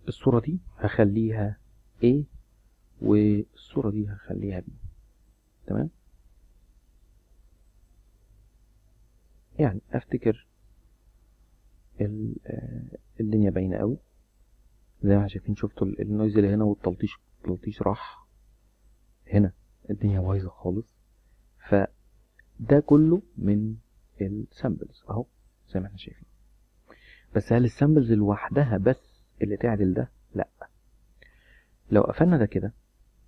الصورة دي هخليها A والصورة دي هخليها B تمام يعني افتكر ال- آه، الدنيا باينة قوي زي ما احنا شايفين شفتوا ال- النويز اللي هنا والتلطيش التلطيش راح هنا الدنيا بايظة خالص فده كله من السامبلز اهو زي ما احنا شايفين بس هل السامبلز لوحدها بس اللي تعدل ده لا لو قفلنا ده كده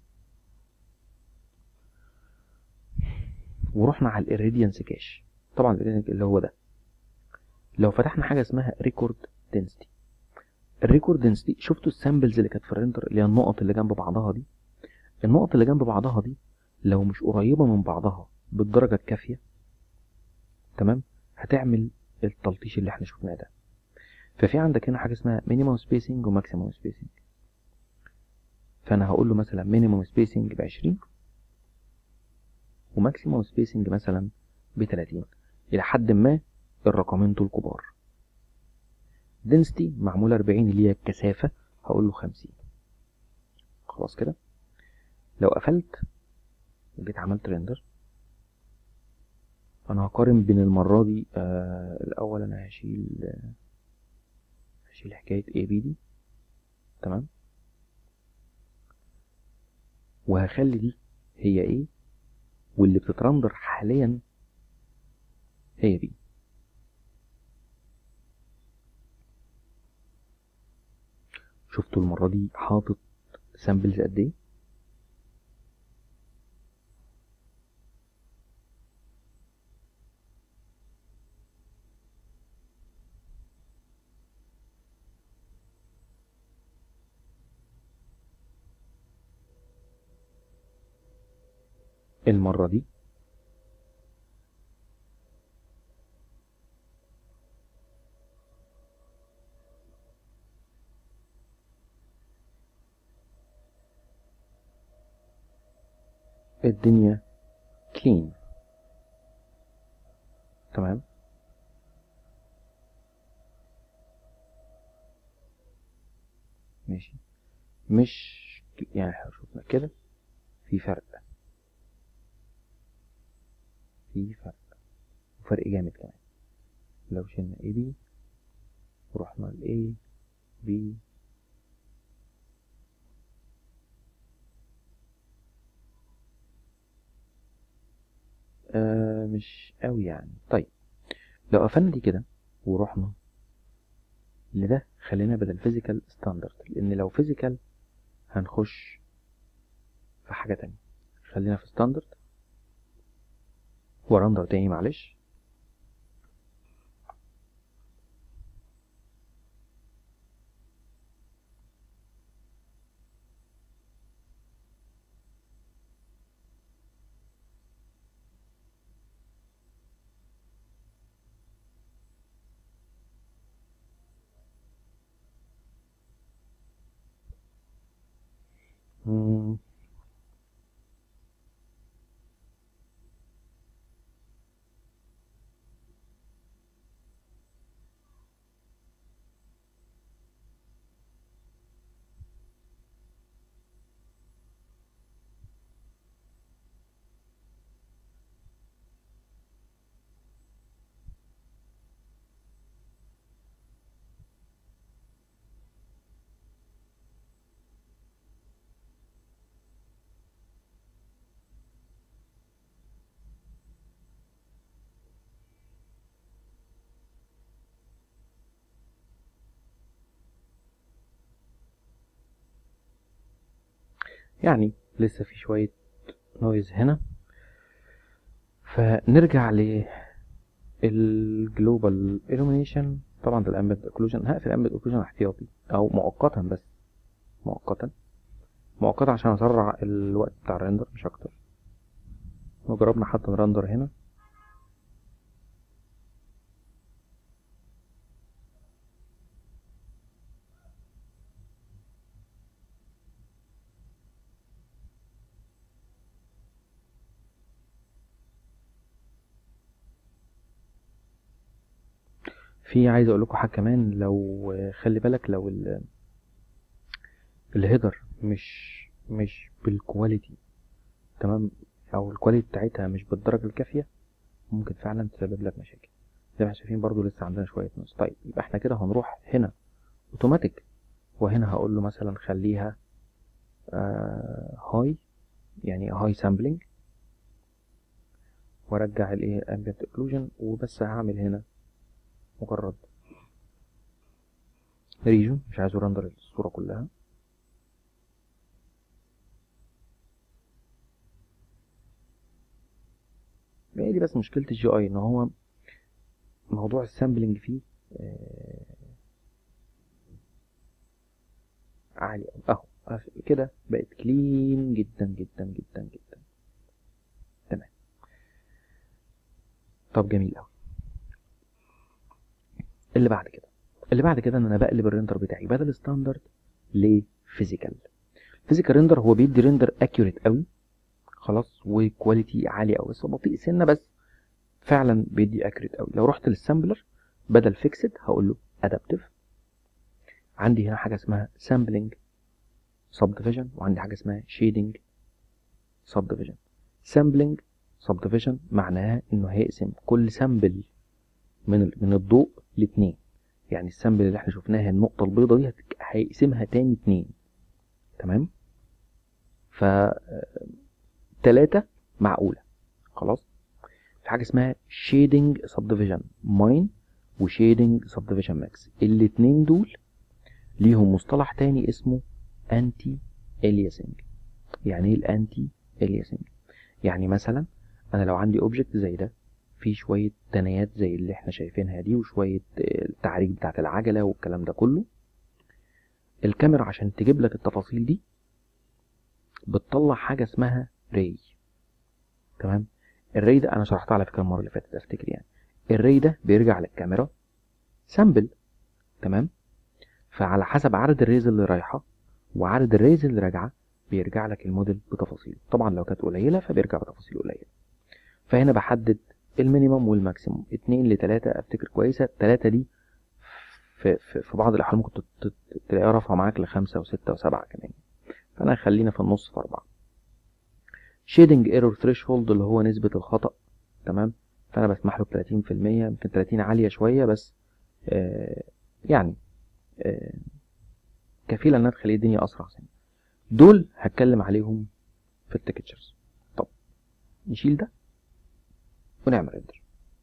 ورحنا على الإيريديانس كاش طبعا الإيريديانس اللي هو ده لو فتحنا حاجة اسمها ريكورد دنسيتي الريكورد دنسيتي شفتوا السامبلز اللي كانت في الريندر اللي هي النقط اللي جنب بعضها دي النقط اللي جنب بعضها دي لو مش قريبة من بعضها بالدرجة الكافية تمام هتعمل التلطيش اللي احنا شفناه ده ففي عندك هنا حاجة اسمها مينيمم سبيسنج وماكسيمم سبيسنج فانا هقول له مثلا مينيمم سبيسنج ب 20 وماكسيمم سبيسنج مثلا ب 30 الى حد ما الرقمين دول كبار density معمولة 40 اللي هي الكثافة هقول له 50 خلاص كده لو قفلت وجيت عملت ريندر انا هقارن بين المرة دي آه الاول انا هشيل هشيل حكاية اي بي دي تمام وهخلي دي هي ايه واللي بتترندر حاليا هي بي شفتوا المرة دي حاطط سامبلز قد ايه المرة دي الدنيا كلين تمام ماشي مش يعني احنا شفنا كده في فرق في فرق وفرق جامد كمان لو شلنا اي بي ورحنا ل A B آه مش قوي يعني طيب لو قفلنا دي كده ورحنا لده خلينا بدل فيزيكال ستاندرد لان لو فيزيكال هنخش في حاجة تانية خلينا في ستاندرد ورندر تاني معلش مم. يعني لسه في شوية نويز هنا فنرجع ل الجلوبال illumination طبعا ده الامبيد اوكلوجن هقفل الامبيد اوكلوجن احتياطي او مؤقتا بس مؤقتا مؤقتا عشان اسرع الوقت بتاع الريندر مش اكتر وجربنا حتى نرندر هنا في عايز اقول لكم حاجه كمان لو خلي بالك لو ال الهيدر مش مش بالكواليتي تمام او الكواليتي بتاعتها مش بالدرجه الكافيه ممكن فعلا تسبب لك مشاكل زي ما احنا شايفين برضو لسه عندنا شويه نص طيب يبقى احنا كده هنروح هنا اوتوماتيك وهنا هقول له مثلا خليها هاي يعني هاي سامبلنج وارجع الايه ambient occlusion وبس هعمل هنا مجرد ريجون مش عايزه رندر الصوره كلها هي دي بس مشكله الجي اي ان هو موضوع السامبلنج فيه آه عالي أوي. اهو كده بقت كلين جدا جدا جدا جدا تمام طب جميل قوي اللي بعد كده اللي بعد كده ان انا بقلب الريندر بتاعي بدل ستاندرد لفيزيكال فيزيكال ريندر هو بيدي ريندر اكيوريت قوي خلاص وكواليتي عاليه قوي بس هو بطيء سنه بس فعلا بيدي اكيوريت قوي لو رحت للسامبلر بدل فيكسد هقول له ادابتيف عندي هنا حاجه اسمها سامبلنج سب ديفيجن وعندي حاجه اسمها شيدنج سب ديفيجن سامبلنج سب ديفيجن معناها انه هيقسم كل سامبل من من الضوء لاتنين يعني السامبل اللي احنا شفناها النقطه البيضاء دي هيقسمها تاني اتنين تمام ف تلاتة معقولة خلاص في حاجة اسمها shading subdivision mine و shading subdivision max الاتنين دول ليهم مصطلح تاني اسمه anti aliasing يعني ايه الانتي aliasing يعني مثلا انا لو عندي اوبجكت زي ده فيه شوية تنايات زي اللي احنا شايفينها دي وشوية التعريج بتاعت العجلة والكلام ده كله الكاميرا عشان تجيب لك التفاصيل دي بتطلع حاجة اسمها راي تمام الراي ده انا شرحتها على فكره المره اللي فاتت افتكر يعني الراي ده بيرجع للكاميرا سامبل تمام فعلى حسب عدد الريز اللي رايحه وعدد الريز اللي راجعه بيرجع لك الموديل بتفاصيله طبعا لو كانت قليله فبيرجع بتفاصيل قليله فهنا بحدد المينيمم والماكسيموم اتنين لتلاتة افتكر كويسه تلاتة دي في, في, في بعض الاحوال ممكن تلاقيها رافعه معاك لخمسة وستة وسبعة كمان فانا خلينا في النص في اربعة شيدنج ايرور ثريشولد اللي هو نسبة الخطأ تمام فأنا بسمح له بتلاتين في المية يمكن تلاتين عالية شوية بس آه يعني آه كفيلة إنها تخلي الدنيا أسرع سنة دول هتكلم عليهم في التكتشرز طب نشيل ده ونعمل ريندر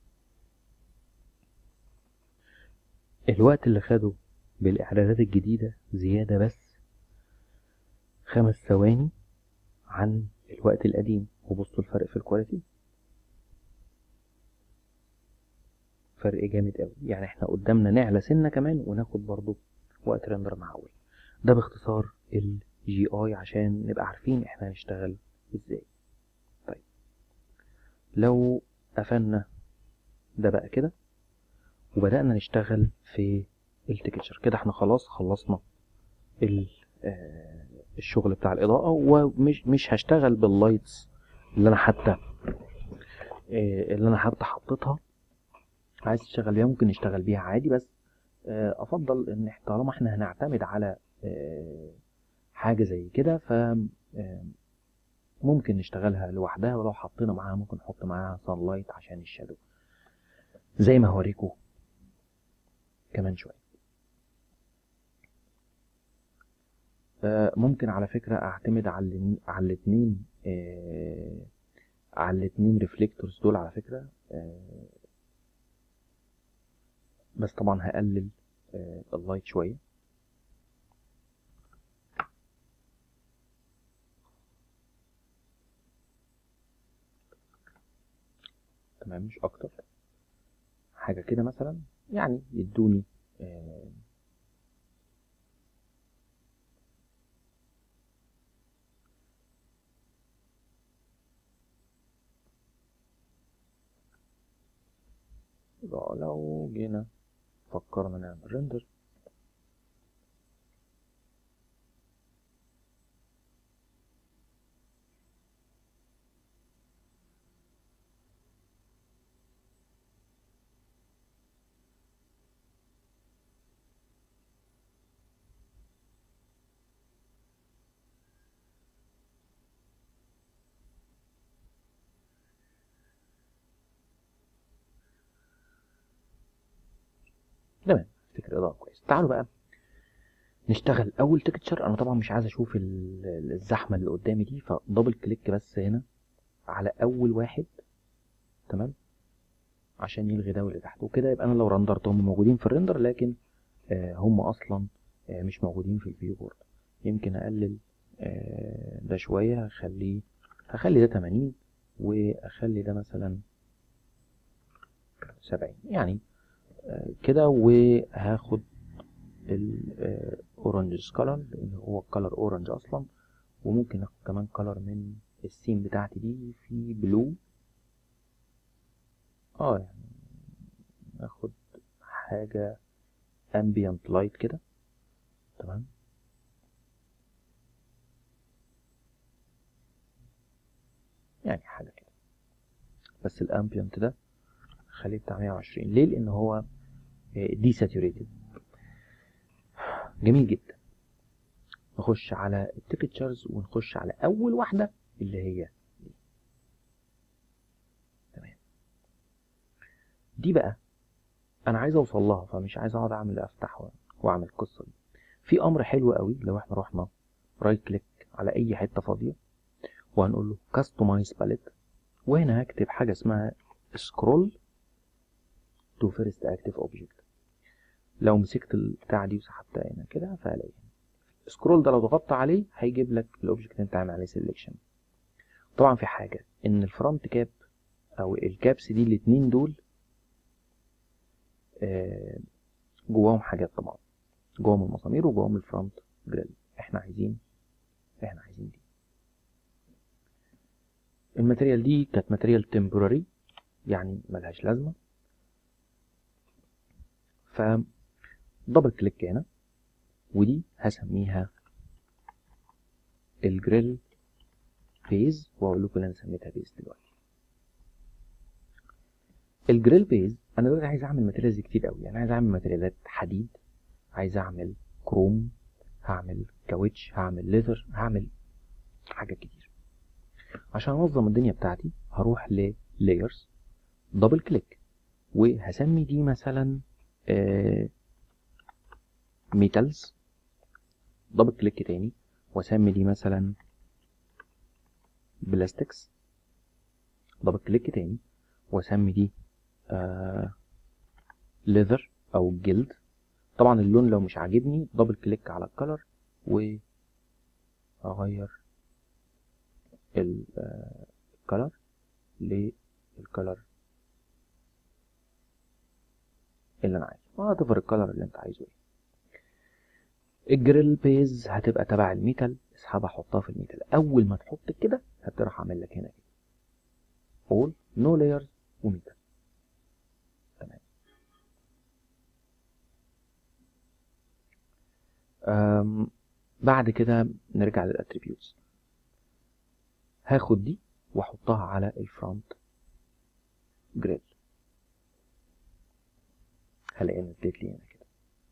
الوقت اللي خده بالإعدادات الجديدة زيادة بس خمس ثواني عن الوقت القديم وبصوا الفرق في الكواليتي فرق جامد قوي يعني احنا قدامنا نعلى سنه كمان وناخد برضو وقت ريندر معقول ده باختصار الجي اي عشان نبقى عارفين احنا هنشتغل ازاي طيب لو قفلنا ده بقى كده وبدأنا نشتغل في التكتشر كده احنا خلاص خلصنا ال آه الشغل بتاع الإضاءة ومش مش هشتغل باللايتس اللي أنا حتى اللي أنا حتى حطيتها عايز تشتغل بيها ممكن نشتغل بيها عادي بس أفضل إن طالما إحنا هنعتمد على حاجة زي كده ف ممكن نشتغلها لوحدها ولو حطينا معاها ممكن نحط معاها سان لايت عشان الشادو زي ما هوريكم كمان شويه ممكن على فكرة اعتمد على على الاتنين آه على الاتنين ريفليكتورز دول على فكرة آه بس طبعا هقلل آه اللايت شوية تمام مش اكتر حاجة كده مثلا يعني يدوني آه يبقى لو جينا فكرنا نعمل ريندر تفتكر اضاءه كويس تعالوا بقى نشتغل اول تكتشر انا طبعا مش عايز اشوف ال- ال- الزحمه اللي قدامي دي فدبل كليك بس هنا على اول واحد تمام عشان يلغي ده واللي تحت وكده يبقى انا لو رندرت هم موجودين في الرندر لكن آه هم اصلا آه مش موجودين في الفيو بورد يمكن اقلل آه ده شويه هخليه هخلي ده 80 واخلي ده مثلا 70 يعني آه كده وهاخد الاورنج كولر لان هو الكولر اورنج اصلا وممكن اخد كمان كولر من السين بتاعتي دي في بلو اه يعني اخد حاجة ambient light كده تمام يعني حاجة كده بس الامبيانت ده خليه بتاع 120 ليه لان هو دي ساتوريتد جميل جدا نخش على التكتشرز ونخش على اول واحدة اللي هي دي تمام دي بقى انا عايز اوصل لها فمش عايز اقعد اعمل افتح و- واعمل القصه دي في امر حلو قوي لو احنا رحنا رايت كليك على اي حته فاضيه وهنقول له كاستمايز باليت وهنا هكتب حاجه اسمها سكرول تو فيرست اكتيف اوبجكت لو مسكت البتاع دي وسحبتها هنا كده فهلاقي سكرول ده لو ضغطت عليه هيجيب لك الاوبجكت اللي انت عامل عليه سيلكشن طبعا في حاجه ان الفرونت كاب او الكابس دي الاتنين دول آه، جواهم حاجات طبعا جواهم المسامير وجواهم الفرونت جريل احنا عايزين احنا عايزين دي الماتيريال دي كانت ماتيريال تمبوراري يعني ملهاش لازمه ف دبل كليك هنا ودي هسميها الجريل بيز واقول لكم اللي انا سميتها بيز دلوقتي الجريل بيز انا دلوقتي عايز اعمل ماتيريالز كتير قوي يعني عايز اعمل ماتيريالات حديد عايز اعمل كروم هعمل كاوتش هعمل ليذر هعمل حاجات كتير عشان انظم الدنيا بتاعتي هروح للايرز دبل كليك وهسمي دي مثلا ميتالز دبل كليك تاني واسمي دي مثلا بلاستكس دبل كليك تاني واسمي دي ليذر او جلد طبعا اللون لو مش عاجبني دبل كليك على الكلر واغير الكلر للكلر اللي انا عايزه وهتفر الكلر اللي انت عايزه ايه الجريل بيز هتبقى تبع الميتال اسحبها حطها في الميتال اول ما تحط كده هتروح عامل لك هنا كده all no layers وميتال تمام أم بعد كده نرجع للاتريبيوتس هاخد دي واحطها على الفرونت جريل هلاقي نزلت لي هنا كده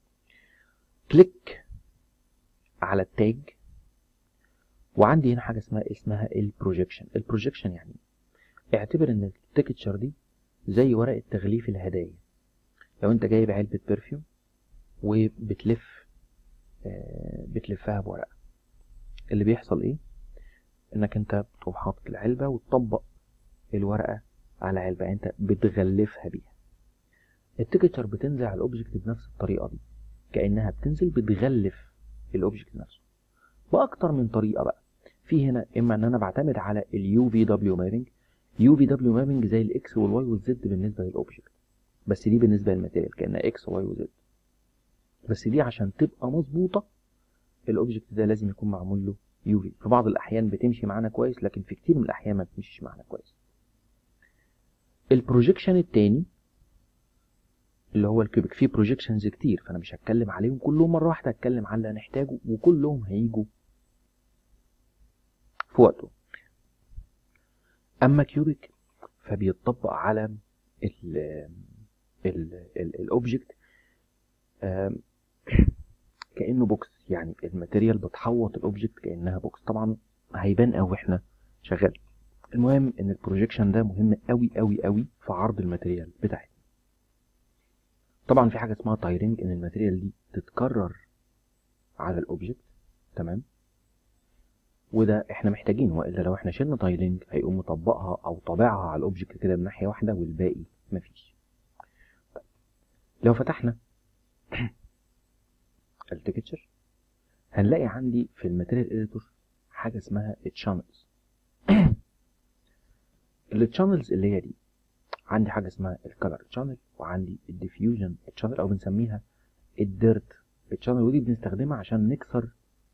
كليك على التاج وعندي هنا حاجه اسمها اسمها البروجيكشن البروجيكشن يعني اعتبر ان التكتشر دي زي ورقه تغليف الهدايا لو انت جايب علبه برفيوم وبتلف آه بتلفها بورقه اللي بيحصل ايه انك انت بتقوم حاطط العلبه وتطبق الورقه على علبه يعني انت بتغلفها بيها التكتشر بتنزل على الاوبجكت بنفس الطريقه دي كانها بتنزل بتغلف الاوبجكت نفسه باكتر من طريقه بقى في هنا اما ان انا بعتمد على اليو في دبليو مابنج يو في دبليو مابنج زي الاكس والواي والزد بالنسبه للاوبجكت بس دي بالنسبه للماتيريال كانها اكس وواي وزد بس دي عشان تبقى مظبوطه الاوبجكت ده لازم يكون معمول له يو في في بعض الاحيان بتمشي معانا كويس لكن في كتير من الاحيان ما بتمشيش معانا كويس البروجيكشن التاني اللي هو الكيوبيك فيه بروجيكشنز كتير فانا مش هتكلم عليهم كلهم مره واحده هتكلم على اللي هنحتاجه وكلهم هيجوا في وقته اما كيوبيك فبيتطبق على ال ال الاوبجكت كانه بوكس يعني الماتيريال بتحوط الاوبجكت كانها بوكس طبعا هيبان قوي احنا شغال المهم ان البروجيكشن ده مهم قوي قوي قوي في عرض الماتيريال بتاعتنا طبعا في حاجه اسمها تايرنج ان الماتيريال دي تتكرر على الاوبجكت تمام وده احنا محتاجينه والا لو احنا شلنا تايلنج هيقوم مطبقها او طابعها على الاوبجكت كده من ناحيه واحده والباقي مفيش طيب. لو فتحنا التكتشر هنلاقي عندي في الماتيريال اديتور حاجه اسمها التشانلز التشانلز اللي هي دي عندي حاجه اسمها الكالر تشانل وعندي الديفيوجن تشانل او بنسميها الديرت التشانل ودي بنستخدمها عشان نكسر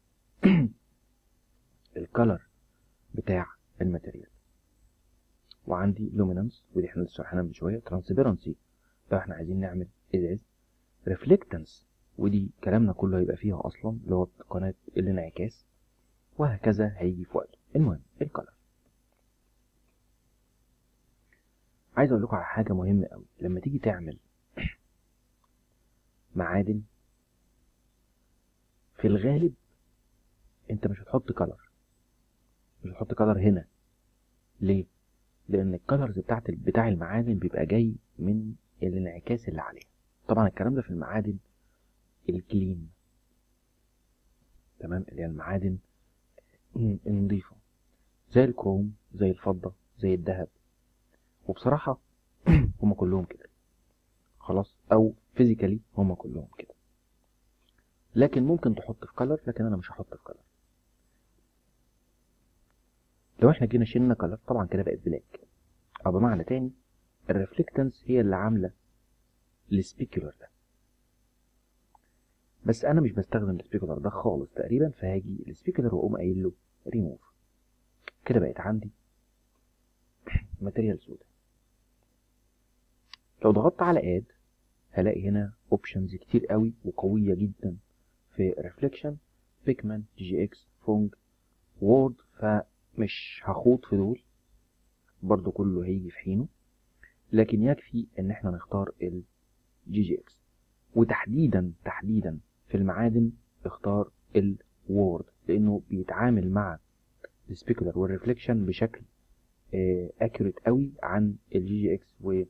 الكالر بتاع الماتيريال وعندي لومينانس ودي احنا لسه شرحناها من شويه ترانسبيرنسي لو احنا عايزين نعمل ازاز ريفلكتنس ودي كلامنا كله هيبقى فيها اصلا اللي هو قناه الانعكاس وهكذا هيجي في وقته المهم الكالر عايز اقول لكم على حاجه مهمه قوي لما تيجي تعمل معادن في الغالب انت مش هتحط كلر مش هتحط كلر هنا ليه لان الكلرز بتاعت بتاع المعادن بيبقى جاي من الانعكاس اللي عليها طبعا الكلام ده في المعادن الكلين تمام اللي هي المعادن النظيفه زي الكروم زي الفضه زي الذهب وبصراحه هما كلهم كده خلاص او فيزيكالي هما كلهم كده لكن ممكن تحط في كلر لكن انا مش هحط في كلر لو احنا جينا شلنا كلر طبعا كده بقت بلاك او بمعنى تاني الريفلكتنس هي اللي عامله السبيكولر ده بس انا مش بستخدم السبيكولر ده خالص تقريبا فهاجي السبيكولر واقوم قايل له ريموف كده بقت عندي ماتيريال سودا لو ضغطت على اد هلاقي هنا اوبشنز كتير قوي وقويه جدا في ريفليكشن بيكمان جي جي اكس فونج وورد فمش هخوض في دول برضو كله هيجي في حينه لكن يكفي ان احنا نختار الجي جي اكس وتحديدا تحديدا في المعادن اختار الوورد لانه بيتعامل مع السبيكولر والريفليكشن بشكل اكيوريت قوي عن الجي جي اكس و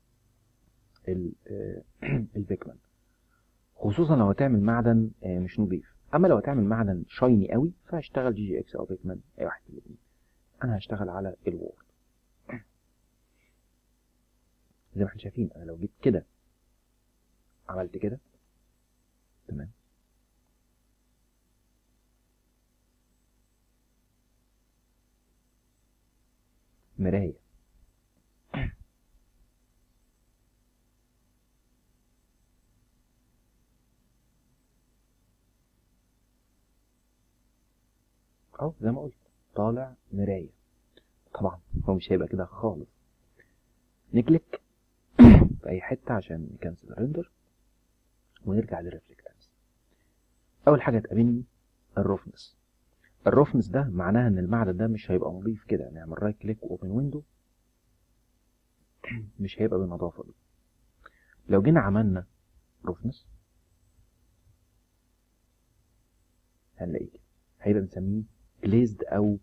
البيكمان خصوصا لو هتعمل معدن مش نظيف اما لو هتعمل معدن شايني قوي فهشتغل جي جي اكس او بيكمان اي واحد من الاثنين انا هشتغل على الوورد زي ما احنا شايفين انا لو جيت كده عملت كده تمام مراية اهو زي ما قلت طالع مراية طبعا هو مش هيبقى كده خالص نكليك في اي حتة عشان نكنسل الريندر ونرجع للريفلكتنس اول حاجة تقابلني الروفنس الروفنس ده معناها ان المعدن ده مش هيبقى نظيف كده نعمل رايت كليك واوبن ويندو مش هيبقى بالنظافة دي لو جينا عملنا روفنس هنلاقيه كده هيبقى بنسميه جليزد او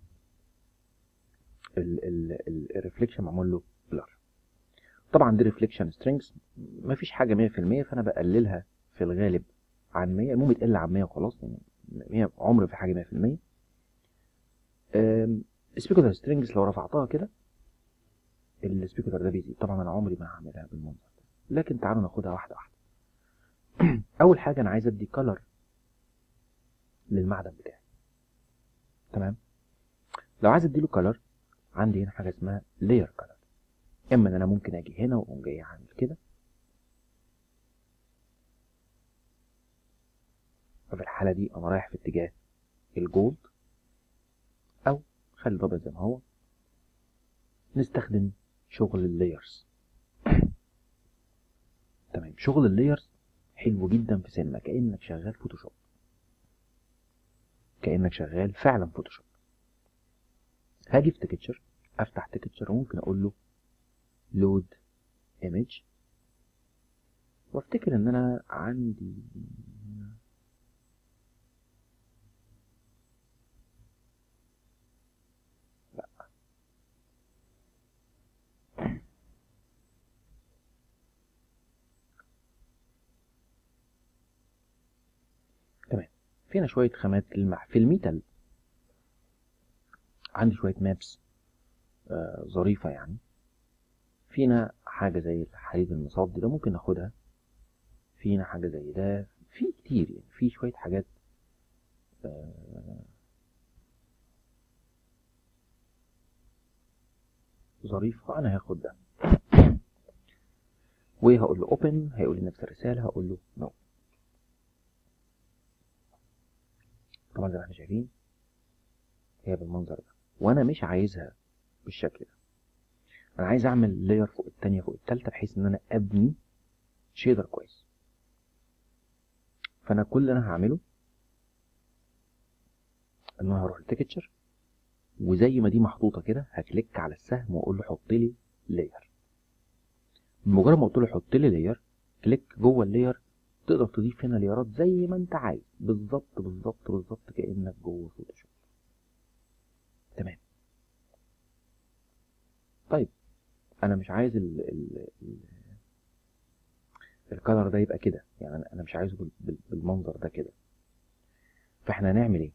الريفليكشن معمول له بلر طبعا دي ريفليكشن سترينجز مفيش حاجه 100% فانا بقللها في الغالب عن 100 المهم تقل عن 100 وخلاص يعني 100 عمر في حاجه 100% السبيكولر سترينجز لو رفعتها كده السبيكولر ده بيزيد طبعا انا عمري ما هعملها بالمنظر ده لكن تعالوا ناخدها واحده واحده اول حاجه انا عايز ادي كلر للمعدن بتاعي تمام لو عايز اديله كلر عندي هنا حاجه اسمها لاير كلر اما ان انا ممكن اجي هنا واقوم جاي عامل كده ففي الحاله دي انا رايح في اتجاه الجولد او خلي الابيض زي ما هو نستخدم شغل اللايرز تمام شغل اللايرز حلو جدا في سينما كانك شغال فوتوشوب كانك شغال فعلا فوتوشوب هاجي في تكتشر افتح تكتشر وممكن اقول له لود ايمج وافتكر ان انا عندي هنا لا فينا شويه خامات المح في الميتال عندي شويه مابس آه ظريفه يعني فينا حاجه زي الحديد المصدي ده ممكن ناخدها فينا حاجه زي ده في كتير يعني في شويه حاجات آه ظريفه انا هاخد ده وهقول له open هيقول لي نفس الرسالة هقول له no طبعا زي ما احنا شايفين هي بالمنظر ده وانا مش عايزها بالشكل ده انا عايز اعمل لاير فوق التانية فوق التالتة بحيث ان انا ابني شيدر كويس فانا كل اللي انا هعمله ان انا هروح التكتشر وزي ما دي محطوطة كده هكليك على السهم واقول له حط لي لاير بمجرد ما قلت له حط لي لاير كليك جوه اللاير تقدر تضيف هنا ليرات زي ما انت عايز بالظبط بالظبط بالظبط كانك جوه فوتوشوب تمام طيب انا مش عايز ال ال ال الكلر ده يبقى كده يعني انا مش عايزه بالمنظر ده كده فاحنا هنعمل ايه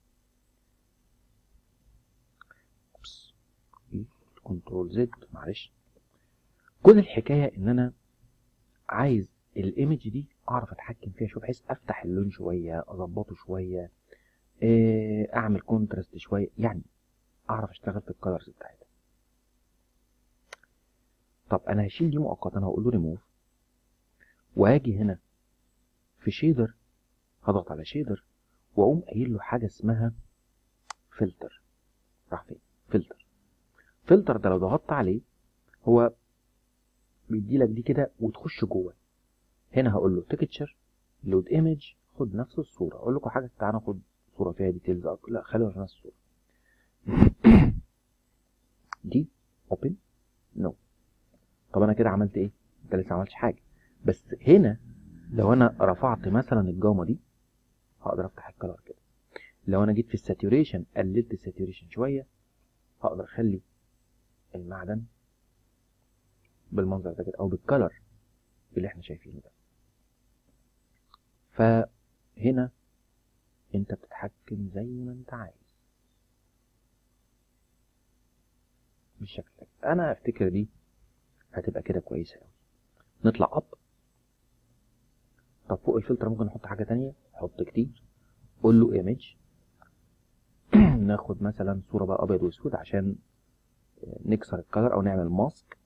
اوبس كنترول زد معلش كل الحكايه ان انا عايز الايمج دي اعرف اتحكم فيها شويه بحيث افتح اللون شويه اظبطه شويه اعمل كونتراست شويه يعني اعرف اشتغل في الكالرز بتاعتها طب انا هشيل دي مؤقتا هقول له ريموف وهاجي هنا في شيدر هضغط على شيدر واقوم قايل له حاجه اسمها فلتر راح فين فلتر فلتر ده لو ضغطت عليه هو بيدي لك دي كده وتخش جوه هنا هقول له تكتشر لود ايمج خد نفس الصوره اقول لكم حاجه تعالى ناخد صوره فيها ديتيلز لا خلينا في نفس الصوره دي اوبن نو طب انا كده عملت ايه انت لسه عملتش حاجه بس هنا لو انا رفعت مثلا الجاما دي هقدر افتح الكلر كده لو انا جيت في الساتوريشن قللت الساتوريشن شويه هقدر اخلي المعدن بالمنظر ده كده او بالكلر اللي احنا شايفينه ده فهنا انت بتتحكم زي ما انت عايز بالشكل ده انا افتكر دي هتبقى كده كويسه قوي نطلع اب طب فوق الفلتر ممكن نحط حاجه تانية حط كتير قول له ايمج ناخد مثلا صوره بقى ابيض واسود عشان نكسر الكلر او نعمل ماسك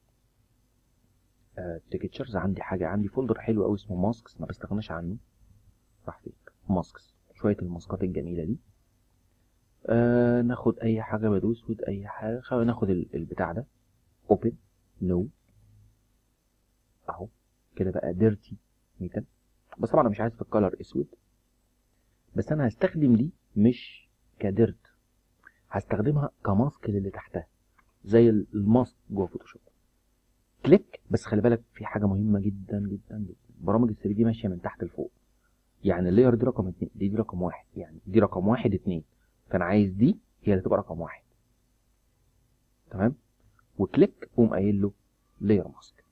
تكتشرز عندي حاجه عندي فولدر حلو قوي اسمه ماسكس ما بستغناش عنه راح فين ماسكس شويه الماسكات الجميله دي آه ناخد اي حاجه ابيض اسود اي حاجه خلينا ناخد البتاع ده اوبن نو اهو كده بقى ديرتي ميتال بس طبعا انا مش عايز في الكلر اسود بس انا هستخدم دي مش كديرت هستخدمها كماسك للي تحتها زي الماسك جوه فوتوشوب كليك بس خلي بالك في حاجه مهمه جدا جدا جدا برامج ال 3 دي ماشيه من تحت لفوق يعني اللاير دي رقم اتنين دي, دي رقم واحد يعني دي رقم واحد اتنين فانا عايز دي هي اللي تبقى رقم واحد تمام وكليك قوم قايل له لاير ماسك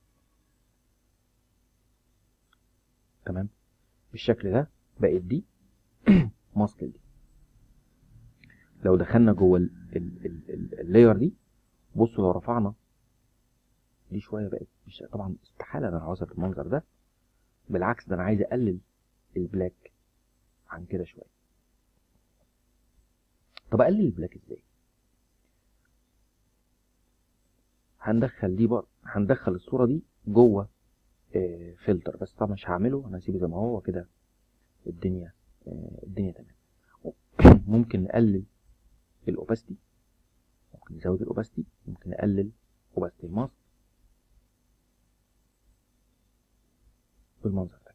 تمام بالشكل ده بقت دي ماسك دي لو دخلنا جوه اللاير دي بصوا لو رفعنا دي شويه بقت مش طبعا استحاله انا عاوزها بالمنظر ده بالعكس ده انا عايز اقلل البلاك عن كده شويه طب اقلل البلاك ازاي هندخل دي بقى هندخل الصوره دي جوه آه فلتر بس طبعا مش هعمله انا هسيبه زي ما هو كده الدنيا آه الدنيا تمام ممكن نقلل الاوباستي ممكن نزود الاوباستي ممكن نقلل اوباستي الماسك بالمنظر ده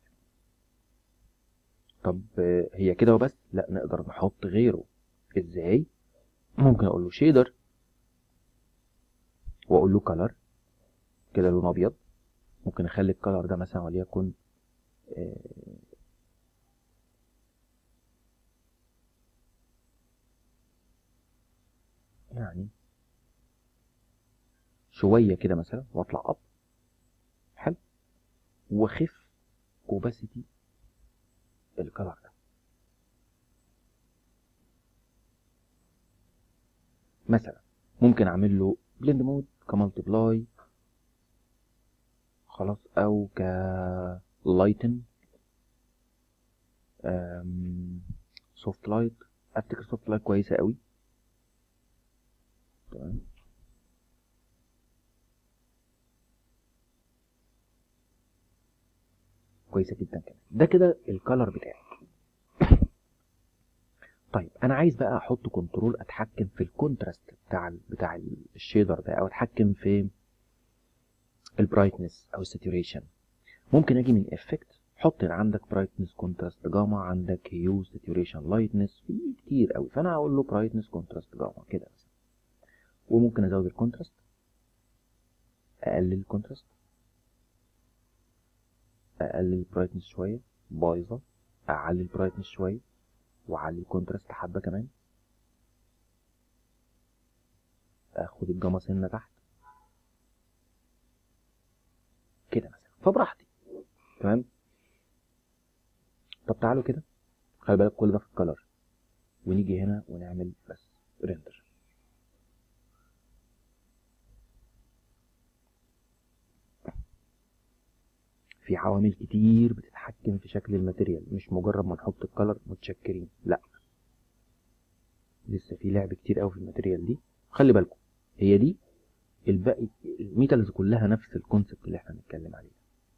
طب هي كده وبس لا نقدر نحط غيره ازاي ممكن اقول له شيدر واقول له كلر كده لون ابيض ممكن اخلي الكلر ده مثلا وليكن يعني شوية كده مثلا واطلع اب حلو واخف اوباسيتي الكلر ده مثلا ممكن اعمل له بلند مود كمالتيبلاي خلاص او ك لايتن سوفت لايت افتكر سوفت لايت كويسه قوي تمام كويسه جدا كمان ده كده الكالر بتاعي طيب انا عايز بقى احط كنترول اتحكم في الكونتراست بتاع ال بتاع الشيدر ده او اتحكم في البرايتنس او الساتوريشن ممكن اجي من افكت حط عندك برايتنس كونتراست جاما عندك هيو ساتوريشن لايتنس في كتير قوي فانا هقول له برايتنس كونتراست جاما كده مثلا وممكن ازود الكونتراست اقلل الكونتراست اقلل البرايتنس شويه بايظه اعلي البرايتنس شويه واعلي الكونتراست حبه كمان اخد الجاما سنه تحت كده مثلا فبراحتي تمام طب تعالوا كده خلي بالك كل ده في الكلر ونيجي هنا ونعمل بس ريندر في عوامل كتير بتتحكم في شكل الماتيريال مش مجرد ما نحط الكلر متشكرين لا لسه في لعب كتير قوي في الماتيريال دي خلي بالكم هي دي الباقي الميتالز كلها نفس الكونسبت اللي احنا بنتكلم عليه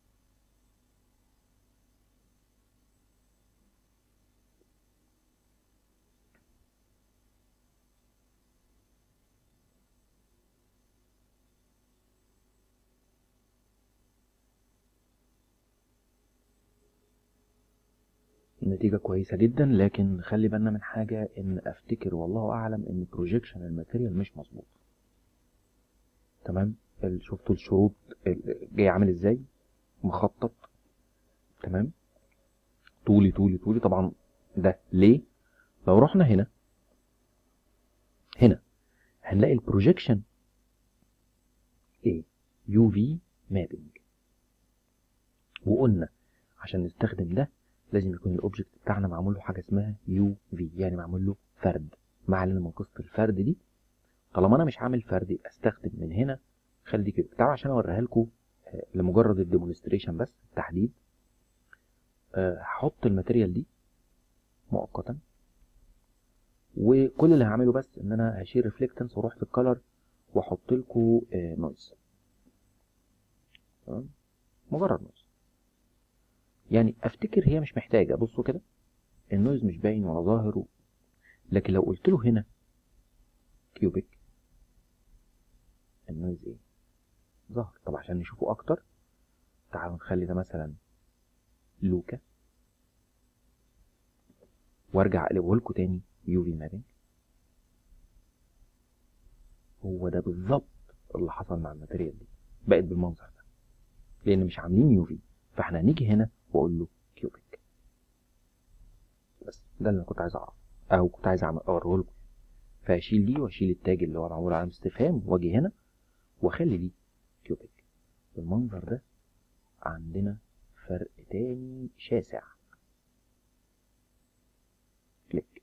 النتيجة كويسة جدا لكن خلي بالنا من حاجة ان افتكر والله اعلم ان بروجيكشن الماتيريال مش مظبوط تمام ال- شفتوا الشروط ال- جاي عامل ازاي مخطط تمام طولي طولي طولي طبعا ده ليه لو رحنا هنا هنا هنلاقي البروجيكشن ايه يو في مابنج وقلنا عشان نستخدم ده لازم يكون الاوبجكت بتاعنا معمول له حاجه اسمها يو في يعني معمول له فرد ما علينا من قصه الفرد دي طالما انا مش عامل فرد يبقى استخدم من هنا خلي كده تعالوا عشان اوريها لكم آه، لمجرد الديمونستريشن بس التحديد آه، هحط الماتيريال دي مؤقتا وكل اللي هعمله بس ان انا هشيل ريفلكتنس واروح في الكالر واحط لكم نويز تمام مجرد نويز يعني افتكر هي مش محتاجه بصوا كده النويز مش باين ولا ظاهر و... لكن لو قلت له هنا كيوبيك النويز ايه ظهر طب عشان نشوفه اكتر تعالوا نخلي ده مثلا لوكا وارجع اقلبه لكم تاني يو في مابينج هو ده بالظبط اللي حصل مع الماتيريال دي بقت بالمنظر ده لان مش عاملين يو في فاحنا هنيجي هنا واقول له كيوبيك بس ده اللي انا كنت عايز اعرفه او كنت عايز اعمل اوريه لكم فاشيل دي واشيل التاج اللي هو معمول علامه استفهام واجي هنا واخلي دي كيوبيك بالمنظر ده عندنا فرق تاني شاسع كليك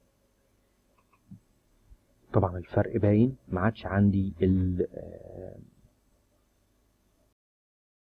طبعا الفرق باين ما عادش عندي ال- آه،